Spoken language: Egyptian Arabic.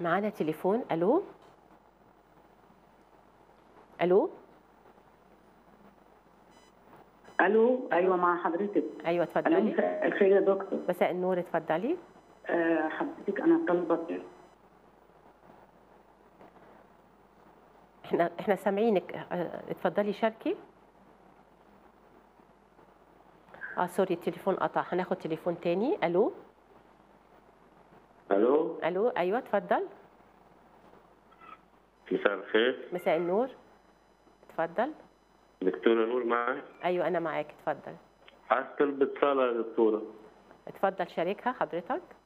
معانا تليفون الو الو الو ايوه مع حضرتك ايوه الو اتفضلي مساء الخير يا دكتور مساء النور اتفضلي آه، حضرتك انا طالبه احنا احنا سامعينك اه، اتفضلي شاركي اه سوري التليفون قطع هناخد تليفون تاني الو الو الو ايوه اتفضل مساء الخير مساء النور اتفضل دكتورة نور معي ايوه انا معاك اتفضل عايز طلب صالة يا دكتورة اتفضل شاركها حضرتك